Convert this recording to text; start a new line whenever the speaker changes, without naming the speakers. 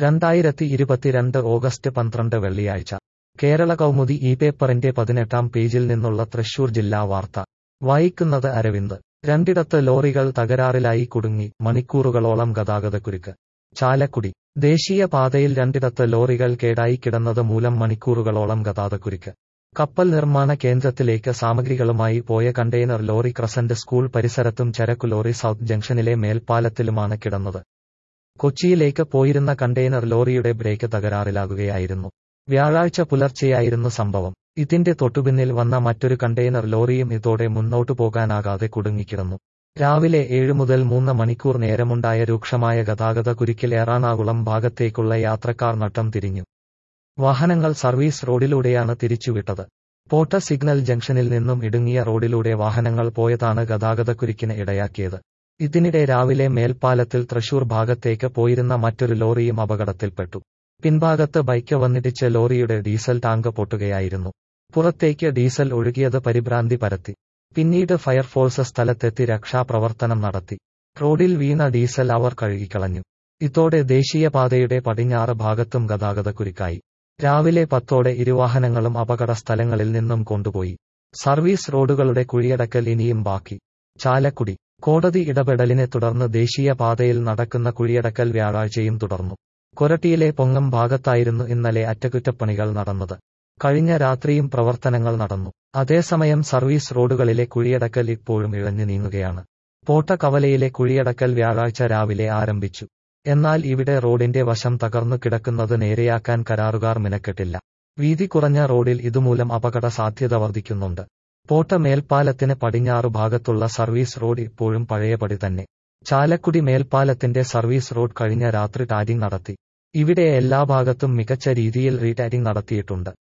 രണ്ടായിരത്തി ഇരുപത്തിരണ്ട് ഓഗസ്റ്റ് പന്ത്രണ്ട് വെള്ളിയാഴ്ച കേരള കൗമുദി ഈ പേപ്പറിന്റെ പതിനെട്ടാം പേജിൽ നിന്നുള്ള തൃശൂർ ജില്ലാ വാർത്ത വായിക്കുന്നത് അരവിന്ദ് രണ്ടിടത്ത് ലോറികൾ തകരാറിലായി കുടുങ്ങി മണിക്കൂറുകളോളം ഗതാഗതക്കുരുക്ക് ചാലക്കുടി ദേശീയ പാതയിൽ രണ്ടിടത്ത് ലോറികൾ കേടായി കിടന്നത് മൂലം മണിക്കൂറുകളോളം ഗതാഗതക്കുരുക്ക് കപ്പൽ നിർമ്മാണ കേന്ദ്രത്തിലേക്ക് സാമഗ്രികളുമായി പോയ കണ്ടെയ്നർ ലോറി ക്രസന്റ് സ്കൂൾ പരിസരത്തും ചരക്കു ലോറി സൗത്ത് ജംഗ്ഷനിലെ മേൽപ്പാലത്തിലുമാണ് കിടന്നത് കൊച്ചിയിലേക്ക് പോയിരുന്ന കണ്ടെയ്നർ ലോറിയുടെ ബ്രേക്ക് തകരാറിലാകുകയായിരുന്നു വ്യാഴാഴ്ച പുലർച്ചെയായിരുന്നു സംഭവം ഇതിന്റെ തൊട്ടുപിന്നിൽ വന്ന മറ്റൊരു കണ്ടെയ്നർ ലോറിയും ഇതോടെ മുന്നോട്ടു പോകാനാകാതെ കുടുങ്ങിക്കിടന്നു രാവിലെ ഏഴ് മുതൽ മൂന്ന് മണിക്കൂർ നേരമുണ്ടായ രൂക്ഷമായ ഗതാഗത കുരുക്കിൽ എറണാകുളം ഭാഗത്തേക്കുള്ള യാത്രക്കാർ നട്ടം തിരിഞ്ഞു വാഹനങ്ങൾ സർവീസ് റോഡിലൂടെയാണ് തിരിച്ചുവിട്ടത് പോട്ട സിഗ്നൽ ജംഗ്ഷനിൽ നിന്നും ഇടുങ്ങിയ റോഡിലൂടെ വാഹനങ്ങൾ പോയതാണ് ഗതാഗതക്കുരുക്കിന് ഇടയാക്കിയത് ഇതിനിടെ രാവിലെ മേൽപ്പാലത്തിൽ തൃശൂർ ഭാഗത്തേക്ക് പോയിരുന്ന മറ്റൊരു ലോറിയും അപകടത്തിൽപ്പെട്ടു പിൻഭാഗത്ത് ബൈക്ക് വന്നിടിച്ച് ലോറിയുടെ ഡീസൽ ടാങ്ക് പൊട്ടുകയായിരുന്നു പുറത്തേക്ക് ഡീസൽ ഒഴുകിയത് പരിഭ്രാന്തി പരത്തി പിന്നീട് ഫയർഫോഴ്സ് സ്ഥലത്തെത്തി രക്ഷാപ്രവർത്തനം നടത്തി റോഡിൽ വീണ ഡീസൽ അവർ കഴുകിക്കളഞ്ഞു ഇതോടെ ദേശീയപാതയുടെ പടിഞ്ഞാറ് ഭാഗത്തും ഗതാഗതക്കുരുക്കായി രാവിലെ പത്തോടെ ഇരുവാഹനങ്ങളും അപകട സ്ഥലങ്ങളിൽ നിന്നും കൊണ്ടുപോയി സർവീസ് റോഡുകളുടെ കുഴിയടക്കൽ ഇനിയും ബാക്കി ചാലക്കുടി കോടതി ഇടപെടലിനെ തുടർന്ന് ദേശീയപാതയിൽ നടക്കുന്ന കുഴിയടക്കൽ വ്യാഴാഴ്ചയും തുടർന്നു കൊരട്ടിയിലെ പൊങ്ങം ഭാഗത്തായിരുന്നു ഇന്നലെ അറ്റകുറ്റപ്പണികൾ നടന്നത് കഴിഞ്ഞ രാത്രിയും പ്രവർത്തനങ്ങൾ നടന്നു അതേസമയം സർവീസ് റോഡുകളിലെ കുഴിയടക്കൽ ഇപ്പോഴും ഇഴഞ്ഞു നീങ്ങുകയാണ് പോട്ട കവലയിലെ കുഴിയടക്കൽ വ്യാഴാഴ്ച രാവിലെ ആരംഭിച്ചു എന്നാൽ ഇവിടെ റോഡിന്റെ വശം തകർന്നു കിടക്കുന്നത് നേരെയാക്കാൻ കരാറുകാർ മിനക്കെട്ടില്ല വീതി കുറഞ്ഞ റോഡിൽ ഇതുമൂലം അപകട സാധ്യത വർദ്ധിക്കുന്നുണ്ട് പോട്ട മേൽപ്പാലത്തിന് പടിഞ്ഞാറു ഭാഗത്തുള്ള സർവീസ് റോഡ് ഇപ്പോഴും പഴയപടി തന്നെ ചാലക്കുടി മേൽപ്പാലത്തിന്റെ സർവീസ് റോഡ് കഴിഞ്ഞ രാത്രി ടാരിംഗ് നടത്തി ഇവിടെ എല്ലാ ഭാഗത്തും മികച്ച രീതിയിൽ റീടാരിംഗ് നടത്തിയിട്ടുണ്ട്